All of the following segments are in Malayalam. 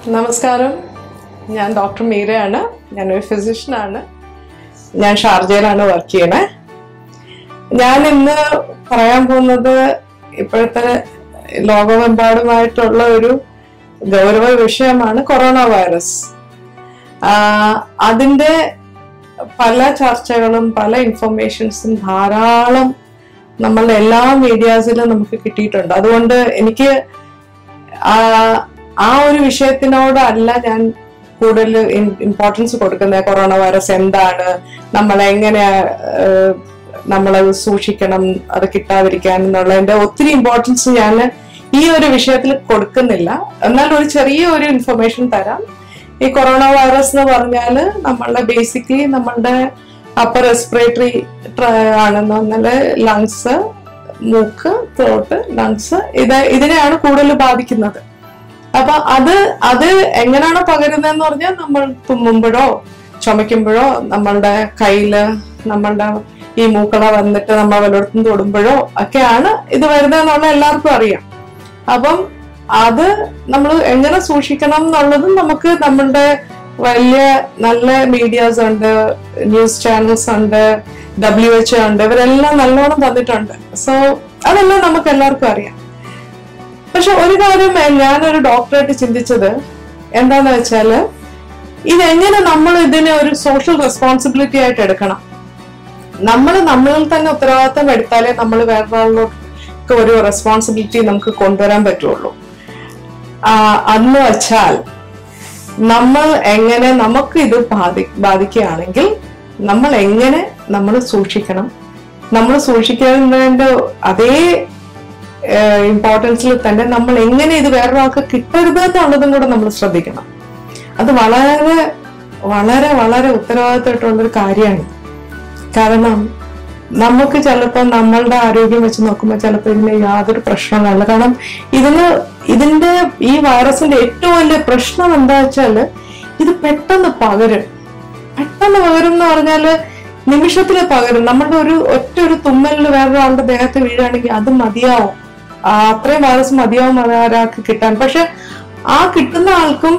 നമസ്കാരം ഞാൻ ഡോക്ടർ മീരയാണ് ഞാനൊരു ഫിസിഷ്യനാണ് ഞാൻ ഷാർജയിലാണ് വർക്ക് ചെയ്യണേ ഞാൻ ഇന്ന് പറയാൻ പോകുന്നത് ഇപ്പോഴത്തെ ലോകമെമ്പാടുമായിട്ടുള്ള ഒരു ഗൗരവ വിഷയമാണ് കൊറോണ വൈറസ് ആഹ് അതിന്റെ പല ചർച്ചകളും പല ഇൻഫർമേഷൻസും ധാരാളം നമ്മളുടെ എല്ലാ മീഡിയാസിലും നമുക്ക് കിട്ടിയിട്ടുണ്ട് അതുകൊണ്ട് എനിക്ക് ആ ആ ഒരു വിഷയത്തിനോടല്ല ഞാൻ കൂടുതൽ ഇമ്പോർട്ടൻസ് കൊടുക്കുന്നത് കൊറോണ വൈറസ് എന്താണ് നമ്മൾ എങ്ങനെ നമ്മളത് സൂക്ഷിക്കണം അത് കിട്ടാതിരിക്കാൻ എന്നുള്ളതിന്റെ ഒത്തിരി ഇമ്പോർട്ടൻസ് ഞാൻ ഈ ഒരു വിഷയത്തിൽ കൊടുക്കുന്നില്ല എന്നാൽ ഒരു ചെറിയ ഒരു ഇൻഫർമേഷൻ തരാം ഈ കൊറോണ വൈറസ് എന്ന് പറഞ്ഞാൽ നമ്മളുടെ ബേസിക്കലി നമ്മളുടെ അപ്പർ റെസ്പിറേറ്ററി ആണെന്ന് പറഞ്ഞാൽ ലങ്സ് മൂക്ക് ത്രോട്ട് ലങ്സ് ഇത് ഇതിനെയാണ് കൂടുതൽ ബാധിക്കുന്നത് അപ്പൊ അത് അത് എങ്ങനെയാണ് പകരുന്നതെന്ന് പറഞ്ഞാൽ നമ്മൾ തുമ്മുമ്പോഴോ ചുമയ്ക്കുമ്പോഴോ നമ്മളുടെ കയ്യില് നമ്മളുടെ ഈ മൂക്കള വന്നിട്ട് നമ്മൾ വല്ലയിടത്തും തൊടുമ്പോഴോ ഒക്കെയാണ് ഇത് വരുന്നതെന്നുള്ള എല്ലാവർക്കും അറിയാം അപ്പം അത് നമ്മൾ എങ്ങനെ സൂക്ഷിക്കണം എന്നുള്ളതും നമുക്ക് നമ്മളുടെ വലിയ നല്ല മീഡിയാസ് ഉണ്ട് ന്യൂസ് ചാനൽസ് ഉണ്ട് ഡബ്ല്യു എച്ച് ഉണ്ട് ഇവരെല്ലാം നല്ലോണം തന്നിട്ടുണ്ട് സോ അതെല്ലാം നമുക്ക് എല്ലാവർക്കും അറിയാം പക്ഷെ ഒരു കാര്യം ഞാനൊരു ഡോക്ടറായിട്ട് ചിന്തിച്ചത് എന്താന്ന് വെച്ചാല് ഇതെങ്ങനെ നമ്മൾ ഇതിനെ ഒരു സോഷ്യൽ റെസ്പോൺസിബിലിറ്റി ആയിട്ട് എടുക്കണം നമ്മൾ നമ്മളിൽ തന്നെ ഉത്തരവാദിത്തം എടുത്താലേ നമ്മൾ വേറൊരാളിലേക്ക് ഒരു റെസ്പോൺസിബിലിറ്റി നമുക്ക് കൊണ്ടുവരാൻ പറ്റുള്ളൂ അന്ന് വെച്ചാൽ നമ്മൾ എങ്ങനെ നമുക്ക് ഇത് ബാധി ബാധിക്കുകയാണെങ്കിൽ നമ്മൾ എങ്ങനെ നമ്മൾ സൂക്ഷിക്കണം നമ്മൾ സൂക്ഷിക്കുന്നതിന്റെ അതേ ഇമ്പോർട്ടൻസിൽ തന്നെ നമ്മൾ എങ്ങനെ ഇത് വേറൊരാൾക്ക് കിട്ടരുത് എന്നുള്ളതും കൂടെ നമ്മൾ ശ്രദ്ധിക്കണം അത് വളരെ വളരെ വളരെ ഉത്തരവാദിത്തമായിട്ടുള്ളൊരു കാര്യമാണ് കാരണം നമുക്ക് ചിലപ്പോൾ നമ്മളുടെ ആരോഗ്യം വെച്ച് നോക്കുമ്പോൾ ചിലപ്പോൾ ഇതിന് യാതൊരു പ്രശ്നമല്ല കാരണം ഇതിന് ഇതിന്റെ ഈ വൈറസിന്റെ ഏറ്റവും വലിയ പ്രശ്നം എന്താ വെച്ചാല് ഇത് പെട്ടെന്ന് പകരും പെട്ടെന്ന് പകരും എന്ന് പറഞ്ഞാല് നിമിഷത്തിൽ പകരും നമ്മളുടെ ഒരു ഒറ്റ ഒരു തുമ്മലിൽ വേറൊരാളുടെ ദേഹത്ത് വീഴുകയാണെങ്കിൽ അത് മതിയാവും അത്രയും വൈറസ് മതിയാവും ഒരാൾക്ക് കിട്ടാൻ പക്ഷെ ആ കിട്ടുന്ന ആൾക്കും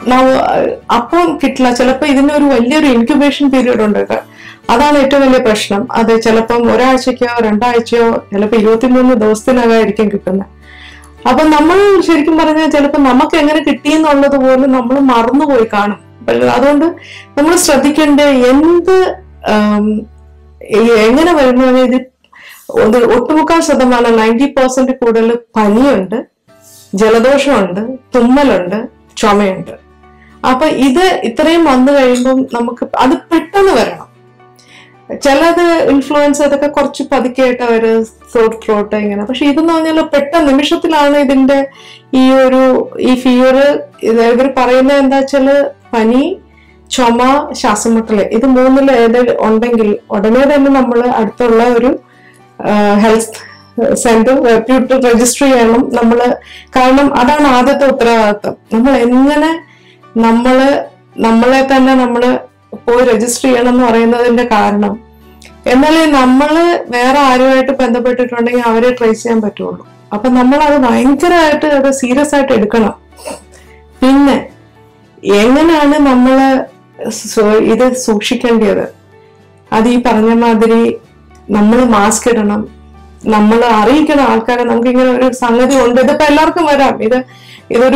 അപ്പം കിട്ടില്ല ചിലപ്പോൾ ഇതിനൊരു വലിയൊരു ഇൻക്യുബേഷൻ പീരീഡ് ഉണ്ട് അതാണ് ഏറ്റവും വലിയ പ്രശ്നം അത് ചിലപ്പം ഒരാഴ്ചക്കോ രണ്ടാഴ്ചയോ ചിലപ്പോൾ ഇരുപത്തിമൂന്ന് ദിവസത്തിനകമായിരിക്കും കിട്ടുന്നത് അപ്പൊ നമ്മൾ ശരിക്കും പറഞ്ഞാൽ ചിലപ്പോൾ നമുക്ക് എങ്ങനെ കിട്ടിയെന്നുള്ളത് പോലും നമ്മൾ മറന്നുപോയി കാണും അതുകൊണ്ട് നമ്മൾ ശ്രദ്ധിക്കേണ്ട എന്ത് എങ്ങനെ വരുന്നത് ഇത് ഒരു ഒട്ടുമുക്കാൽ ശതമാനം നയൻറ്റി പെർസെന്റ് കൂടുതൽ പനിയുണ്ട് ജലദോഷമുണ്ട് തുമ്മലുണ്ട് ചുമയുണ്ട് അപ്പൊ ഇത് ഇത്രയും വന്നു കഴിയുമ്പം നമുക്ക് അത് പെട്ടെന്ന് വരണം ചിലത് ഇൻഫ്ലുവൻസ് അതൊക്കെ കുറച്ച് പതുക്കെയായിട്ട് അവര് ത്രോട്ട് ത്രോട്ട് ഇങ്ങനെ പക്ഷെ ഇതെന്ന് പറഞ്ഞാൽ പെട്ടെന്ന് നിമിഷത്തിലാണ് ഇതിന്റെ ഈ ഒരു ഈ ഫീവർ ഇവർ പറയുന്നത് എന്താ വെച്ചാല് പനി ചുമ ശ്വാസമുട്ടല് ഇത് മൂന്നിൽ ഏത് ഉണ്ടെങ്കിൽ ഉടനെ തന്നെ നമ്മൾ അടുത്തുള്ള ഒരു ഹെൽത്ത് സെന്റർ റെപ്യൂട്ട് രജിസ്റ്റർ ചെയ്യണം നമ്മൾ കാരണം അതാണ് ആദ്യത്തെ ഉത്തരവാദിത്വം നമ്മൾ എങ്ങനെ നമ്മള് നമ്മളെ തന്നെ നമ്മൾ പോയി രജിസ്റ്റർ ചെയ്യണം എന്ന് പറയുന്നതിന്റെ കാരണം എന്നാലേ നമ്മള് വേറെ ആരുമായിട്ട് ബന്ധപ്പെട്ടിട്ടുണ്ടെങ്കിൽ അവരെ ട്രേസ് ചെയ്യാൻ പറ്റുള്ളൂ അപ്പൊ നമ്മൾ അത് ഭയങ്കരമായിട്ട് അത് സീരിയസ് ആയിട്ട് എടുക്കണം പിന്നെ എങ്ങനെയാണ് നമ്മള് ഇത് സൂക്ഷിക്കേണ്ടത് അത് ഈ പറഞ്ഞ മാതിരി നമ്മൾ മാസ്ക് ഇടണം നമ്മൾ അറിയിക്കണം ആൾക്കാരെ നമുക്ക് ഇങ്ങനെ ഒരു സംഗതി ഉണ്ട് ഇതിപ്പോ എല്ലാവർക്കും വരാം ഇത് ഇതൊരു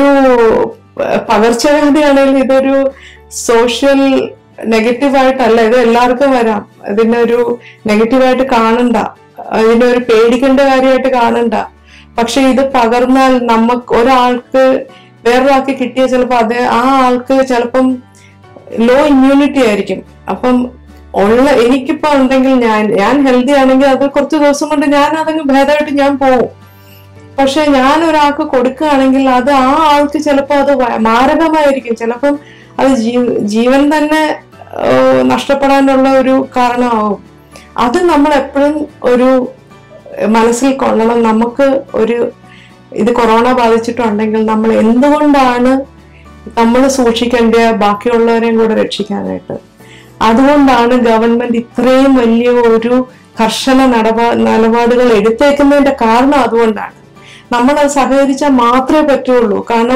പകർച്ചവ്യാധിയാണെങ്കിൽ ഇതൊരു സോഷ്യൽ നെഗറ്റീവായിട്ടല്ല ഇത് എല്ലാവർക്കും വരാം ഇതിനൊരു നെഗറ്റീവായിട്ട് കാണണ്ട ഇതിനൊരു പേടിക്കേണ്ട കാര്യമായിട്ട് കാണണ്ട പക്ഷെ ഇത് പകർന്നാൽ നമുക്ക് ഒരാൾക്ക് വേറൊരാൾക്ക് കിട്ടിയ ചിലപ്പോൾ അത് ആ ആൾക്ക് ചിലപ്പം ലോ ഇമ്മ്യൂണിറ്റി ആയിരിക്കും അപ്പം ഉള്ള എനിക്കിപ്പോ ഉണ്ടെങ്കിൽ ഞാൻ ഞാൻ ഹെൽത്തി ആണെങ്കിൽ അത് കുറച്ച് ദിവസം കൊണ്ട് ഞാൻ അതങ്ങ് ഭേദമായിട്ട് ഞാൻ പോവും പക്ഷെ ഞാൻ ഒരാൾക്ക് കൊടുക്കുകയാണെങ്കിൽ അത് ആ ആൾക്ക് ചിലപ്പോൾ അത് മാരകമായിരിക്കും ചിലപ്പം അത് ജീവൻ തന്നെ നഷ്ടപ്പെടാനുള്ള ഒരു കാരണമാവും അത് നമ്മൾ എപ്പോഴും ഒരു മനസ്സിൽ കൊള്ളണം നമുക്ക് ഒരു ഇത് കൊറോണ ബാധിച്ചിട്ടുണ്ടെങ്കിൽ നമ്മൾ എന്തുകൊണ്ടാണ് നമ്മൾ സൂക്ഷിക്കേണ്ട ബാക്കിയുള്ളവരെയും കൂടെ രക്ഷിക്കാനായിട്ട് അതുകൊണ്ടാണ് ഗവൺമെന്റ് ഇത്രയും വലിയ ഒരു കർശന നടപാ നിലപാടുകൾ എടുത്തേക്കുന്നതിന്റെ കാരണം അതുകൊണ്ടാണ് നമ്മൾ അത് സഹകരിച്ചാൽ മാത്രമേ പറ്റുള്ളൂ കാരണം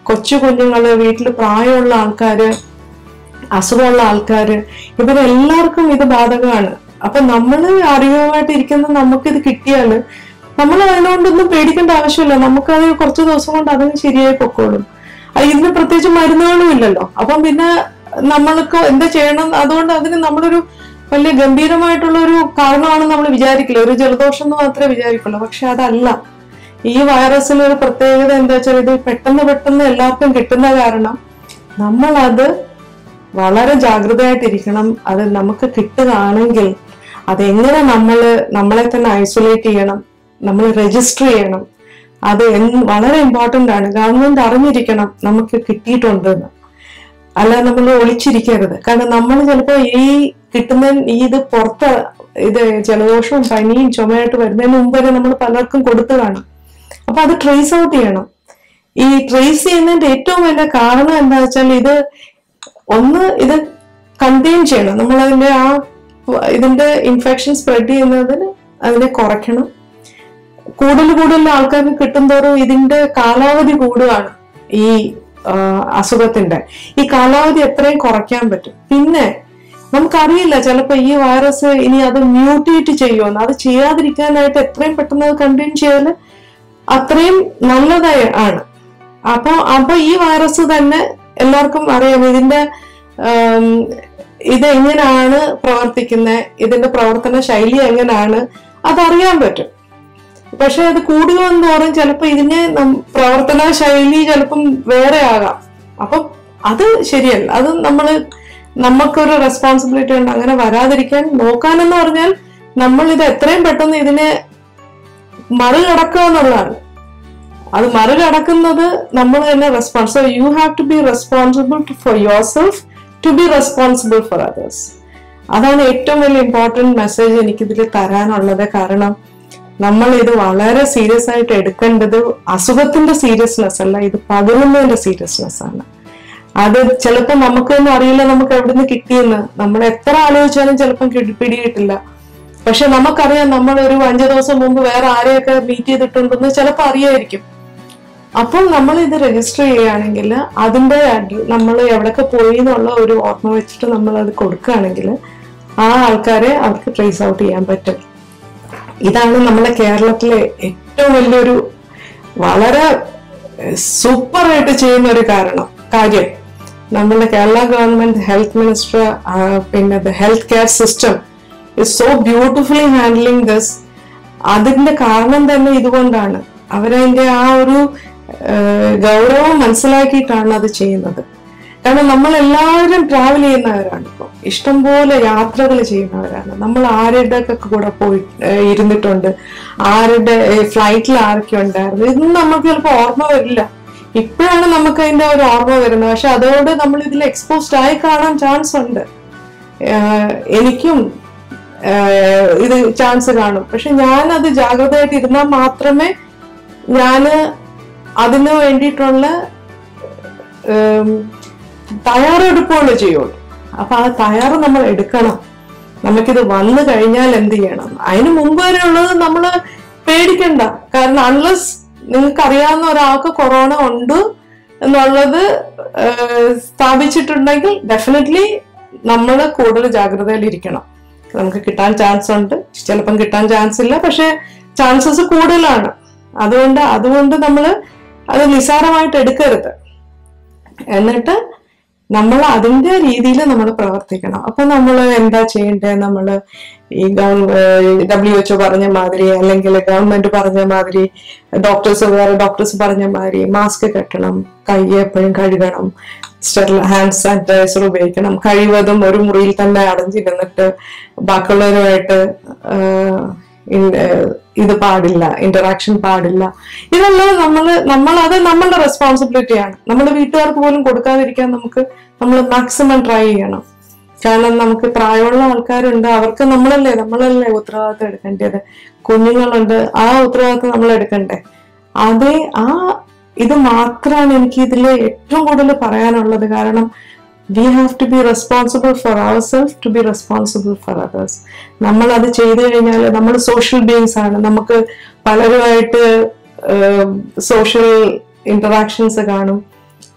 കൊച്ചു കുഞ്ഞുങ്ങള് വീട്ടിൽ പ്രായമുള്ള ആൾക്കാര് അസുഖമുള്ള ആൾക്കാര് ഇവരെല്ലാവർക്കും ഇത് ബാധകമാണ് അപ്പൊ നമ്മൾ അറിവുമായിട്ട് ഇരിക്കുന്ന നമുക്കിത് കിട്ടിയാല് നമ്മൾ അതിനോണ്ടൊന്നും പേടിക്കേണ്ട ആവശ്യമില്ല നമുക്കത് കുറച്ച് ദിവസം കൊണ്ട് അതിന് ശരിയായി പൊക്കോളും അത് ഇതിന് പ്രത്യേകിച്ച് മരുന്നുകളും ഇല്ലല്ലോ അപ്പം പിന്നെ നമ്മൾക്ക് എന്താ ചെയ്യണം അതുകൊണ്ട് അതിന് നമ്മളൊരു വലിയ ഗംഭീരമായിട്ടുള്ള ഒരു കാരണമാണ് നമ്മൾ വിചാരിക്കില്ല ഒരു ജലദോഷം എന്ന് മാത്രമേ വിചാരിക്കുള്ളൂ പക്ഷെ അതല്ല ഈ വൈറസിന് ഒരു പ്രത്യേകത എന്താ വെച്ചാൽ ഇത് പെട്ടെന്ന് പെട്ടെന്ന് എല്ലാവർക്കും കിട്ടുന്ന കാരണം നമ്മളത് വളരെ ജാഗ്രതയായിട്ടിരിക്കണം അത് നമുക്ക് കിട്ടുകയാണെങ്കിൽ അതെങ്ങനെ നമ്മൾ നമ്മളെ തന്നെ ഐസൊലേറ്റ് ചെയ്യണം നമ്മൾ രജിസ്റ്റർ ചെയ്യണം അത് എന്ന് വളരെ ഇമ്പോർട്ടൻ്റ് ആണ് ഗവൺമെന്റ് അറിഞ്ഞിരിക്കണം നമുക്ക് കിട്ടിയിട്ടുണ്ടെന്ന് അല്ല നമ്മൾ ഒളിച്ചിരിക്കരുത് കാരണം നമ്മൾ ചിലപ്പോൾ ഈ കിട്ടുന്ന ഈ ഇത് പുറത്ത് ഇത് ജലദോഷവും പനിയും ചുമയായിട്ട് വരുന്നതിന് മുമ്പ് വരെ നമ്മൾ പലർക്കും കൊടുത്തു കാണും അപ്പൊ അത് ട്രേസ് ഔട്ട് ചെയ്യണം ഈ ട്രേസ് ചെയ്യുന്നതിന്റെ ഏറ്റവും വലിയ കാരണം എന്താ വെച്ചാൽ ഇത് ഒന്ന് ഇത് കണ്ടെയ്ൻ ചെയ്യണം നമ്മൾ അതിന്റെ ആ ഇതിന്റെ ഇൻഫെക്ഷൻ സ്പ്രെഡ് ചെയ്യുന്നതിന് അതിനെ കുറയ്ക്കണം കൂടുതൽ കൂടുതൽ ആൾക്കാർക്ക് കിട്ടുന്തോറും ഇതിന്റെ കാലാവധി കൂടുകയാണ് ഈ ആ, അസുഖത്തിന്റെ ഈ കാലാവധി എത്രയും കുറയ്ക്കാൻ പറ്റും പിന്നെ നമുക്കറിയില്ല ചിലപ്പോ ഈ വൈറസ് ഇനി അത് മ്യൂട്ടേറ്റ് ചെയ്യുമെന്ന് അത് ചെയ്യാതിരിക്കാനായിട്ട് എത്രയും പെട്ടെന്ന് അത് കണ്ടെയ്ൻ ചെയ്താൽ അത്രയും നല്ലതായി ആണ് അപ്പൊ അപ്പൊ ഈ വൈറസ് തന്നെ എല്ലാവർക്കും അറിയാം ഇതിന്റെ ആം, ഇത് എങ്ങനെയാണ് പ്രവർത്തിക്കുന്നത് ഇതിന്റെ പ്രവർത്തന ശൈലി എങ്ങനെയാണ് അതറിയാൻ പറ്റും പക്ഷെ അത് കൂടുക തോറും ചിലപ്പോൾ ഇതിന്റെ നം- പ്രവർത്തന ശൈലി ചിലപ്പം വേറെ ആകാം അപ്പം അത് ശരിയല്ല അത് നമ്മൾ നമുക്കൊരു റെസ്പോൺസിബിലിറ്റി ഉണ്ട് അങ്ങനെ വരാതിരിക്കാൻ നോക്കാനെന്ന് പറഞ്ഞാൽ നമ്മൾ ഇത് എത്രയും പെട്ടെന്ന് ഇതിനെ മറികടക്കുക എന്നുള്ളതാണ് അത് മറികടക്കുന്നത് നമ്മൾ തന്നെ response so you have to be responsible for yourself to be responsible for others അതാണ് ഏറ്റവും വലിയ ഇമ്പോർട്ടൻറ്റ് മെസ്സേജ് എനിക്കിതിൽ തരാനുള്ളത് കാരണം നമ്മൾ ഇത് വളരെ സീരിയസ് ആയിട്ട് എടുക്കേണ്ടത് അസുഖത്തിന്റെ സീരിയസ്നെസ് അല്ല ഇത് പകരുന്നതിന്റെ സീരിയസ്നെസ് ആണ് അത് ചിലപ്പോൾ നമുക്ക് തന്നെ അറിയില്ല നമുക്ക് എവിടെ നിന്ന് കിട്ടിയെന്ന് നമ്മൾ എത്ര ആലോചിച്ചാലും ചിലപ്പം കിട്ടി- പിടികിട്ടില്ല പക്ഷെ നമുക്കറിയാം നമ്മൾ ഒരു അഞ്ചു ദിവസം മുമ്പ് വേറെ ആരെയൊക്കെ മീറ്റ് ചെയ്തിട്ടുണ്ടെന്ന് ചിലപ്പോൾ അറിയായിരിക്കും അപ്പോൾ നമ്മൾ ഇത് രജിസ്റ്റർ ചെയ്യുകയാണെങ്കിൽ അതിന്റെ നമ്മൾ എവിടെയൊക്കെ പോയി എന്നുള്ള ഒരു ഓർമ്മ വെച്ചിട്ട് നമ്മൾ അത് കൊടുക്കുകയാണെങ്കിൽ ആ ആൾക്കാരെ അവർക്ക് ട്രേസ് ഔട്ട് ചെയ്യാൻ പറ്റും ഇതാണ് നമ്മുടെ കേരളത്തിലെ ഏറ്റവും വലിയൊരു വളരെ സൂപ്പർ ആയിട്ട് ചെയ്യുന്ന ഒരു കാരണം കാര്യം നമ്മുടെ കേരള ഗവൺമെന്റ് ഹെൽത്ത് മിനിസ്റ്റർ പിന്നെ health care system is so beautifully handling this അതിന്റെ കാരണം തന്നെ ഇതുകൊണ്ടാണ് അവരതിന്റെ ആ ഒരു ആ, ഗൗരവം മനസ്സിലാക്കിയിട്ടാണ് അത് ചെയ്യുന്നത് കാരണം നമ്മൾ എല്ലാവരും ട്രാവൽ ചെയ്യുന്നവരാണ് ഇപ്പോൾ ഇഷ്ടംപോലെ യാത്രകൾ ചെയ്യുന്നവരാണ് നമ്മൾ ആരുടെ ഒക്കെ കൂടെ പോയി ഏ, ഇരുന്നിട്ടുണ്ട് ആരുടെ ഫ്ലൈറ്റിൽ ആരൊക്കെ ഉണ്ടായിരുന്നു ഇതൊന്നും നമുക്ക് ചിലപ്പോൾ ഓർമ്മ വരില്ല ഇപ്പോഴാണ് നമുക്ക് അതിന്റെ ഒരു ഓർമ്മ വരുന്നത് പക്ഷെ അതോട് നമ്മൾ ഇതിൽ എക്സ്പോസ്ഡ് ആയി കാണാൻ ചാൻസ് ഉണ്ട് ഏഹ് എനിക്കും ഏഹ് ഇത് ചാൻസ് കാണും പക്ഷെ ഞാൻ അത് ജാഗ്രതയായിട്ട് ഇരുന്നാൽ മാത്രമേ ഞാന് അതിന് വേണ്ടിയിട്ടുള്ള ഏം, തയ്യാറെടുപ്പുകൾ ചെയ്യുള്ളൂ അപ്പൊ ആ തയ്യാറ് നമ്മൾ എടുക്കണം നമുക്കിത് വന്നു കഴിഞ്ഞാൽ എന്ത് ചെയ്യണം അതിന് മുമ്പ് വരെ ഉള്ളത് നമ്മൾ പേടിക്കണ്ട കാരണം അൺലെസ് നിങ്ങൾക്ക് അറിയാവുന്ന ഒരാൾക്ക് കൊറോണ ഉണ്ട് എന്നുള്ളത് ഏഹ്, സ്ഥാപിച്ചിട്ടുണ്ടെങ്കിൽ ഡെഫിനറ്റ്ലി നമ്മൾ കൂടുതൽ ജാഗ്രതയിലിരിക്കണം നമുക്ക് കിട്ടാൻ ചാൻസ് ഉണ്ട് ചിലപ്പം കിട്ടാൻ ചാൻസ് ഇല്ല പക്ഷെ ചാൻസസ് കൂടുതലാണ് അതുകൊണ്ട് അതുകൊണ്ട് നമ്മൾ അത് നിസ്സാരമായിട്ട് എടുക്കരുത് എന്നിട്ട് നമ്മൾ അതിന്റെ രീതിയിൽ നമ്മൾ പ്രവർത്തിക്കണം അപ്പൊ നമ്മൾ എന്താ ചെയ്യേണ്ടത് നമ്മൾ ഈ ഡബ്ല്യു എച്ച്ഒ പറഞ്ഞ മാതിരി അല്ലെങ്കിൽ ഗവൺമെന്റ് പറഞ്ഞ മാതിരി ഡോക്ടേഴ്സ് വേറെ ഡോക്ടേഴ്സ് പറഞ്ഞ മാതിരി മാസ്ക് കെട്ടണം കൈ എപ്പോഴും കഴുകണം സ്റ്റെറിൽ ഹാൻഡ് സാനിറ്റൈസർ ഉപയോഗിക്കണം കഴിവതും ഒരു മുറിയിൽ തന്നെ അടഞ്ഞിരുന്നിട്ട് ബാക്കിയുള്ളവരുമായിട്ട് ആഹ്, ഇൻ- ഏഹ്, ഇത് പാടില്ല ഇന്ററാക്ഷൻ പാടില്ല ഇതെല്ലാം നമ്മൾ നമ്മൾ അത് നമ്മളുടെ റെസ്പോൺസിബിലിറ്റിയാണ് നമ്മൾ വീട്ടുകാർക്ക് പോലും കൊടുക്കാതിരിക്കാൻ നമുക്ക് നമ്മൾ മാക്സിമം ട്രൈ ചെയ്യണം കാരണം നമുക്ക് പ്രായമുള്ള ആൾക്കാരുണ്ട് അവർക്ക് നമ്മളല്ലേ നമ്മളല്ലേ ഉത്തരവാദിത്തം എടുക്കേണ്ടത് കുഞ്ഞുങ്ങളുണ്ട് ആ ഉത്തരവാദിത്തം നമ്മൾ എടുക്കണ്ടേ അതേ ആ ഇത് മാത്രമാണ് എനിക്ക് ഇതിൽ ഏറ്റവും കൂടുതൽ പറയാനുള്ളത് കാരണം we have to be responsible for our self to be responsible for others നമ്മൾ അത് ചെയ്തു കഴിഞ്ഞാൽ നമ്മൾ സോഷ്യൽ ബീങ്സ് ആണ് നമുക്ക് പലരുമായിട്ട് സോഷ്യൽ ഇന്ററാക്ഷൻസ് കാണും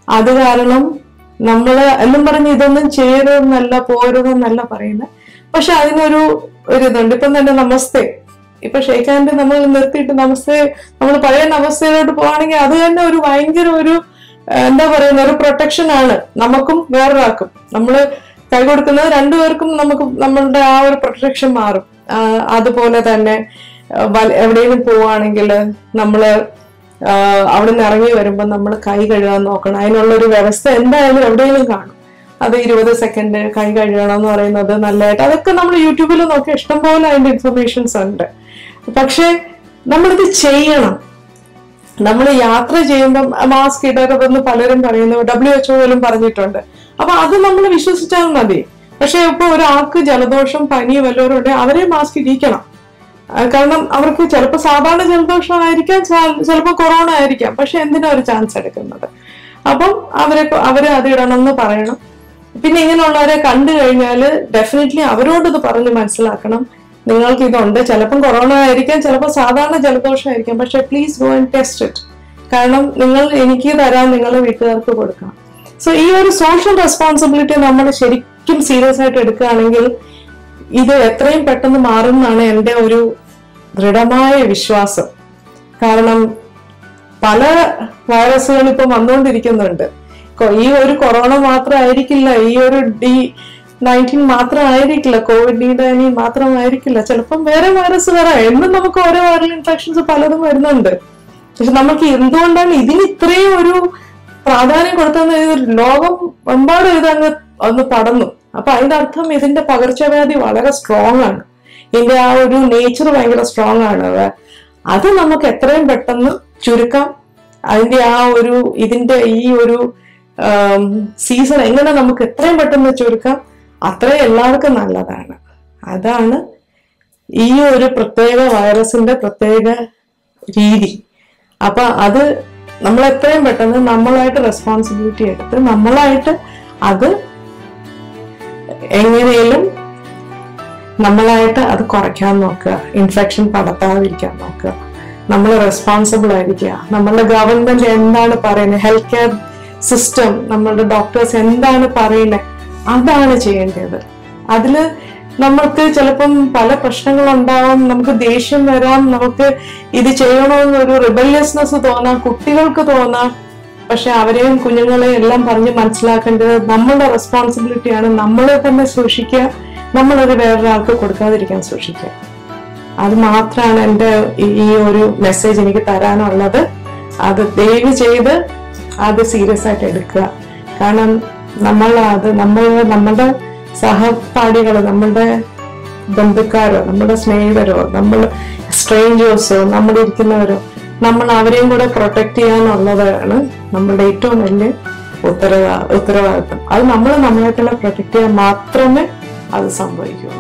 അത് കാരണം നമ്മള് എന്നും പറഞ്ഞ് ഇതൊന്നും ചെയ്യരുതെന്നല്ല പോരുതെന്നല്ല പറയുന്നത് പക്ഷെ അതിനൊരു ഒരു ഇതുണ്ട് ഇപ്പം തന്നെ നമസ്തേ ഇപ്പൊ ഷെയ്ഖ് ഹാൻഡ് നമ്മൾ നിർത്തിയിട്ട് നമസ്തേ നമ്മൾ പഴയ നമസ്തയിലോട്ട് പോവാണെങ്കിൽ അത് തന്നെ ഒരു ഭയങ്കര ഒരു ആ, എന്താ പറയുന്ന ഒരു പ്രൊട്ടക്ഷൻ ആണ് നമുക്കും വേറൊരാൾക്കും നമ്മൾ കൈ കൊടുക്കുന്നത് രണ്ടുപേർക്കും നമുക്ക് നമ്മളുടെ ആ ഒരു പ്രൊട്ടക്ഷൻ മാറും ആ, അതുപോലെ തന്നെ ആ, വല- എവിടെയെങ്കിലും പോവാണെങ്കിൽ നമ്മള് ആ, അവിടെ നിന്ന് ഇറങ്ങി വരുമ്പോൾ നമ്മൾ കൈ കഴുകാൻ നോക്കണം അതിനുള്ള ഒരു വ്യവസ്ഥ എന്തായാലും എവിടെയെങ്കിലും കാണും അത് ഇരുപത് സെക്കൻഡ് കൈ കഴുകണം എന്ന് പറയുന്നത് നല്ലതായിട്ട് അതൊക്കെ നമ്മൾ യൂട്യൂബിൽ നോക്കി ഇഷ്ടംപോലെ അതിന്റെ ഇൻഫർമേഷൻസ് ഉണ്ട് പക്ഷെ നമ്മളിത് ചെയ്യണം നമ്മൾ യാത്ര ചെയ്യുമ്പോൾ മാസ്ക് ഇടരുതെന്ന് പലരും പറയുന്നു ഡബ്ല്യു എച്ച് പോലും പറഞ്ഞിട്ടുണ്ട് അപ്പൊ അത് നമ്മൾ വിശ്വസിച്ചാൽ മതി പക്ഷെ ഇപ്പൊ ഒരാൾക്ക് ജലദോഷം പനി വല്ലവരും ഉണ്ടെങ്കിൽ അവരെ മാസ്ക് ഇരിക്കണം ആ, കാരണം അവർക്ക് ചിലപ്പോൾ സാധാരണ ജലദോഷം ആയിരിക്കാം ചിലപ്പോൾ കൊറോണ ആയിരിക്കാം പക്ഷെ എന്തിനാ ഒരു ചാൻസ് എടുക്കുന്നത് അപ്പം അവരെ അവരെ അത് ഇടണം എന്ന് പറയണം പിന്നെ ഇങ്ങനെയുള്ളവരെ കണ്ടു കഴിഞ്ഞാൽ ഡെഫിനറ്റ്ലി അവരോട് ഇത് പറഞ്ഞ് മനസ്സിലാക്കണം നിങ്ങൾക്ക് ഇതുണ്ട് ചിലപ്പം കൊറോണ ആയിരിക്കാം ചിലപ്പോൾ സാധാരണ ജലദോഷം ആയിരിക്കാം പക്ഷെ please go and test it കാരണം നിങ്ങൾ എനിക്ക് തരാൻ നിങ്ങളുടെ വീട്ടുകാർക്ക് കൊടുക്കാം സോ ഈ ഒരു സോഷ്യൽ റെസ്പോൺസിബിലിറ്റി നമ്മൾ ശരിക്കും സീരിയസ് ആയിട്ട് എടുക്കുകയാണെങ്കിൽ ഇത് എത്രയും പെട്ടെന്ന് മാറുമെന്നാണ് എൻ്റെ ഒരു ദൃഢമായ വിശ്വാസം കാരണം പല വൈറസുകൾ ഇപ്പം വന്നുകൊണ്ടിരിക്കുന്നുണ്ട് കൊ- ഈ ഒരു കൊറോണ മാത്രമായിരിക്കില്ല ഈ ഒരു ഡി നയൻറ്റീൻ മാത്രമായിരിക്കില്ല കോവിഡ് ഡി നയൻറ്റീൻ മാത്രമായിരിക്കില്ല ചിലപ്പം വേറെ വൈറസ് വരാം എന്നും നമുക്ക് ഓരോ വൈറൽ ഇൻഫെക്ഷൻസ് പലതും വരുന്നുണ്ട് പക്ഷെ നമുക്ക് എന്തുകൊണ്ടാണ് ഇതിന് ഇത്രയും ഒരു പ്രാധാന്യം കൊടുത്തതെന്ന് ഇത് ലോകം എമ്പാടും ഇതങ്ങ് ഒന്ന് പടന്നു അപ്പൊ അതിന്റെ അർത്ഥം ഇതിന്റെ പകർച്ചവ്യാധി വളരെ സ്ട്രോങ് ആണ് ഇതിന്റെ ആ ഒരു നേച്ചർ ഭയങ്കര സ്ട്രോങ് ആണ് അത് നമുക്ക് എത്രയും പെട്ടെന്ന് ചുരുക്കാം അതിന്റെ ആ ഒരു ഇതിന്റെ ഈ ഒരു സീസൺ എങ്ങനെ നമുക്ക് എത്രയും പെട്ടെന്ന് ചുരുക്കാം അത്രയും എല്ലാവർക്കും നല്ലതാണ് അതാണ് ഈ ഒരു പ്രത്യേക വൈറസിന്റെ പ്രത്യേക രീതി അപ്പൊ അത് നമ്മൾ എത്രയും പെട്ടെന്ന് നമ്മളായിട്ട് റെസ്പോൺസിബിലിറ്റി എടുത്ത് നമ്മളായിട്ട് അത് എങ്ങനെയും നമ്മളായിട്ട് അത് കുറയ്ക്കാൻ നോക്കുക ഇൻഫെക്ഷൻ പടർത്താതിരിക്കാൻ നോക്കുക നമ്മൾ റെസ്പോൺസിബിൾ ആയിരിക്കുക നമ്മളുടെ ഗവൺമെന്റ് എന്താണ് പറയുന്നത് ഹെൽത്ത് കെയർ സിസ്റ്റം നമ്മളുടെ ഡോക്ടേഴ്സ് എന്താണ് പറയുന്നത് അതാണ് ചെയ്യേണ്ടത് അതില് നമുക്ക് ചിലപ്പം പല പ്രശ്നങ്ങളുണ്ടാവും നമുക്ക് ദേഷ്യം വരാം നമുക്ക് ഇത് ചെയ്യണമെന്നൊരു റിബല്യസ്നെസ് തോന്നാം കുട്ടികൾക്ക് തോന്നാം പക്ഷെ അവരെയും കുഞ്ഞുങ്ങളെയും എല്ലാം പറഞ്ഞ് മനസ്സിലാക്കേണ്ടത് നമ്മളുടെ റെസ്പോൺസിബിലിറ്റിയാണ് നമ്മളെ തന്നെ സൂക്ഷിക്കുക നമ്മളത് വേറൊരാൾക്ക് കൊടുക്കാതിരിക്കാൻ സൂക്ഷിക്കുക അത് മാത്രമാണ് എൻ്റെ ഈ- ഈ ഒരു മെസ്സേജ് എനിക്ക് തരാനുള്ളത് അത് ദയവ് ചെയ്ത് അത് സീരിയസ് ആയിട്ട് എടുക്കുക കാരണം നമ്മൾ അത് നമ്മൾ നമ്മുടെ സഹപാഠികൾ നമ്മളുടെ ബന്ധുക്കാരോ നമ്മുടെ സ്നേഹിതരോ നമ്മൾ സ്ട്രേഞ്ചേഴ്സോ നമ്മൾ ഇരിക്കുന്നവരോ നമ്മൾ അവരെയും കൂടെ പ്രൊട്ടക്ട് ചെയ്യാനുള്ളതാണ് നമ്മളുടെ ഏറ്റവും വലിയ ഉത്തരവാ ഉത്തരവാദിത്വം അത് നമ്മൾ നമ്മളെ തന്നെ പ്രൊട്ടക്ട് ചെയ്യാൻ മാത്രമേ അത് സംഭവിക്കുകയുള്ളൂ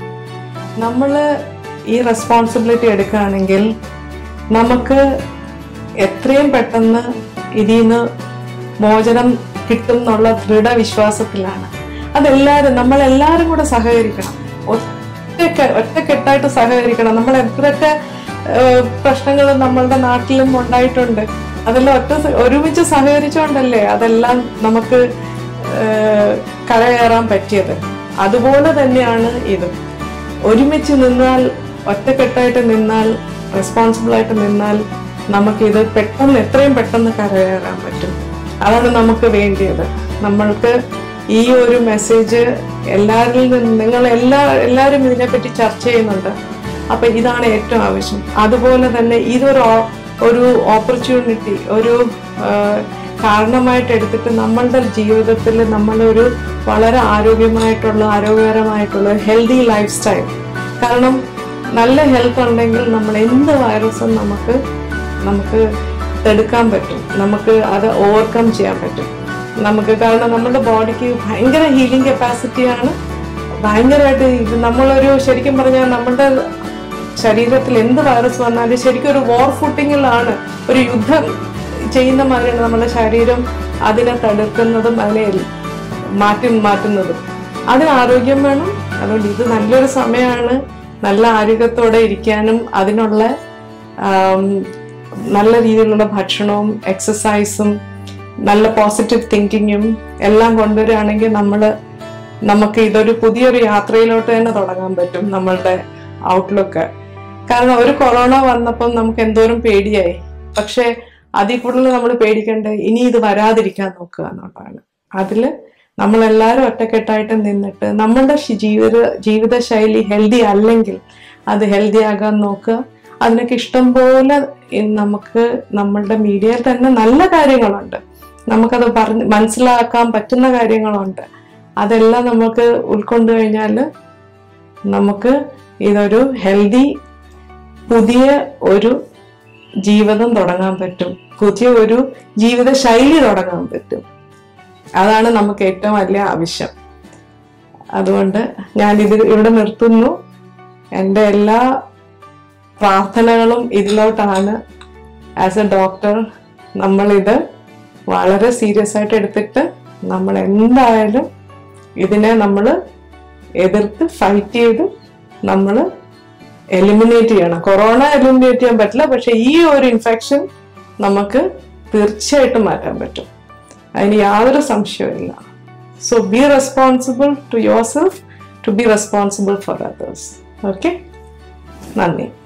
നമ്മൾ ഈ റെസ്പോൺസിബിലിറ്റി എടുക്കുകയാണെങ്കിൽ നമുക്ക് എത്രയും പെട്ടെന്ന് ഇതിൽ നിന്ന് മോചനം കിട്ടും എന്നുള്ള ദൃഢവിശ്വാസത്തിലാണ് അതെല്ലാവരും നമ്മൾ എല്ലാവരും കൂടെ സഹകരിക്കണം ഒറ്റ ഒറ്റക്കെട്ടായിട്ട് സഹകരിക്കണം നമ്മൾ എത്രയൊക്കെ പ്രശ്നങ്ങൾ നമ്മളുടെ നാട്ടിലും ഉണ്ടായിട്ടുണ്ട് അതെല്ലാം ഒറ്റ സ- ഒരുമിച്ച് സഹകരിച്ചുകൊണ്ടല്ലേ അതെല്ലാം നമുക്ക് ഏഹ്, കരകയറാൻ പറ്റിയത് അതുപോലെ തന്നെയാണ് ഇതും ഒരുമിച്ച് നിന്നാൽ ഒറ്റക്കെട്ടായിട്ട് നിന്നാൽ റെസ്പോൺസിബിൾ ആയിട്ട് നിന്നാൽ നമുക്കിത് പെട്ടെന്ന് എത്രയും പെട്ടെന്ന് കരകയറാൻ പറ്റും അതാണ് നമുക്ക് വേണ്ടിയത് നമ്മൾക്ക് ഈ ഒരു മെസ്സേജ് എല്ലാവരിൽ നിന്നും നിങ്ങൾ എല്ലാ എല്ലാവരും ഇതിനെപ്പറ്റി ചർച്ച ചെയ്യുന്നുണ്ട് അപ്പൊ ഇതാണ് ഏറ്റവും ആവശ്യം അതുപോലെ തന്നെ ഇതൊരു ഓ- ഒരു ഓപ്പർച്യൂണിറ്റി ഒരു ആ, കാരണമായിട്ട് എടുത്തിട്ട് നമ്മളുടെ ജീവിതത്തിൽ നമ്മളൊരു വളരെ ആരോഗ്യമായിട്ടുള്ള ആരോഗ്യകരമായിട്ടുള്ള ഹെൽത്തി ലൈഫ് സ്റ്റൈൽ കാരണം നല്ല ഹെൽത്ത് ഉണ്ടെങ്കിൽ നമ്മൾ എന്ത് വൈറസും നമുക്ക് നമുക്ക് തടുക്കാൻ പറ്റും നമുക്ക് അത് ഓവർകം ചെയ്യാൻ പറ്റും നമുക്ക് കാരണം നമ്മുടെ ബോഡിക്ക് ഭയങ്കര ഹീലിംഗ് കപ്പാസിറ്റിയാണ് ഭയങ്കരമായിട്ട് ഇത് നമ്മളൊരു ശരിക്കും പറഞ്ഞാൽ നമ്മളുടെ ശരീരത്തിൽ എന്ത് വൈറസ് വന്നാലും ശരിക്കും ഒരു വാർ ഫുട്ടിങ്ങിലാണ് ഒരു യുദ്ധം ചെയ്യുന്ന മാതിരിയാണ് നമ്മുടെ ശരീരം അതിനെ തടുക്കുന്നതും അതിനെ മാറ്റി മാറ്റുന്നതും അതിന് ആരോഗ്യം വേണം അതുകൊണ്ട് ഇത് നല്ലൊരു സമയമാണ് നല്ല ആരോഗ്യത്തോടെ ഇരിക്കാനും അതിനുള്ള ആം, നല്ല രീതിയിലുള്ള ഭക്ഷണവും എക്സസൈസും നല്ല പോസിറ്റീവ് തിങ്കിങ്ങും എല്ലാം കൊണ്ടുവരികയാണെങ്കിൽ നമ്മൾ നമുക്ക് ഇതൊരു പുതിയൊരു യാത്രയിലോട്ട് തന്നെ തുടങ്ങാൻ പറ്റും നമ്മളുടെ ഔട്ട്ലുക്ക് കാരണം ഒരു കൊറോണ വന്നപ്പം നമുക്ക് എന്തോരം പേടിയായി പക്ഷെ അതിൽ കൂടുതൽ നമ്മൾ പേടിക്കേണ്ടത് ഇനി ഇത് വരാതിരിക്കാൻ നോക്കുക എന്നുള്ളതാണ് അതിൽ നമ്മളെല്ലാവരും ഒറ്റക്കെട്ടായിട്ട് നിന്നിട്ട് നമ്മളുടെ ശി- ജീവിത ജീവിതശൈലി ഹെൽത്തി അല്ലെങ്കിൽ അത് ഹെൽത്തി ആകാൻ നോക്കുക അതിനൊക്കെ ഇഷ്ടം പോലെ ഇ- നമുക്ക് നമ്മളുടെ മീഡിയയിൽ തന്നെ നല്ല കാര്യങ്ങളുണ്ട് നമുക്കത് പറഞ്ഞ് മനസ്സിലാക്കാൻ പറ്റുന്ന കാര്യങ്ങളുണ്ട് അതെല്ലാം നമുക്ക് ഉൾക്കൊണ്ടു കഴിഞ്ഞാൽ നമുക്ക് ഇതൊരു ഹെൽത്തി പുതിയ ഒരു ജീവിതം തുടങ്ങാൻ പറ്റും പുതിയ ഒരു ജീവിത ശൈലി തുടങ്ങാൻ പറ്റും അതാണ് നമുക്ക് ഏറ്റവും വലിയ ആവശ്യം അതുകൊണ്ട് ഞാൻ ഇത് ഇവിടെ നിർത്തുന്നു എൻ്റെ എല്ലാ പ്രാർത്ഥനകളും ഇതിലോട്ടാണ് ആസ് എ ഡോക്ടർ നമ്മളിത് വളരെ സീരിയസ് ആയിട്ട് എടുത്തിട്ട് നമ്മൾ എന്തായാലും ഇതിനെ നമ്മൾ എതിർത്ത് ഫൈറ്റ് ചെയ്ത് നമ്മൾ എലിമിനേറ്റ് ചെയ്യണം കൊറോണ എലിമിനേറ്റ് ചെയ്യാൻ പറ്റില്ല പക്ഷെ ഈ ഒരു ഇൻഫെക്ഷൻ നമുക്ക് തീർച്ചയായിട്ടും മാറ്റാൻ പറ്റും അതിന് യാതൊരു സംശയവുമില്ല so be responsible to yourself to be responsible for others okay നന്ദി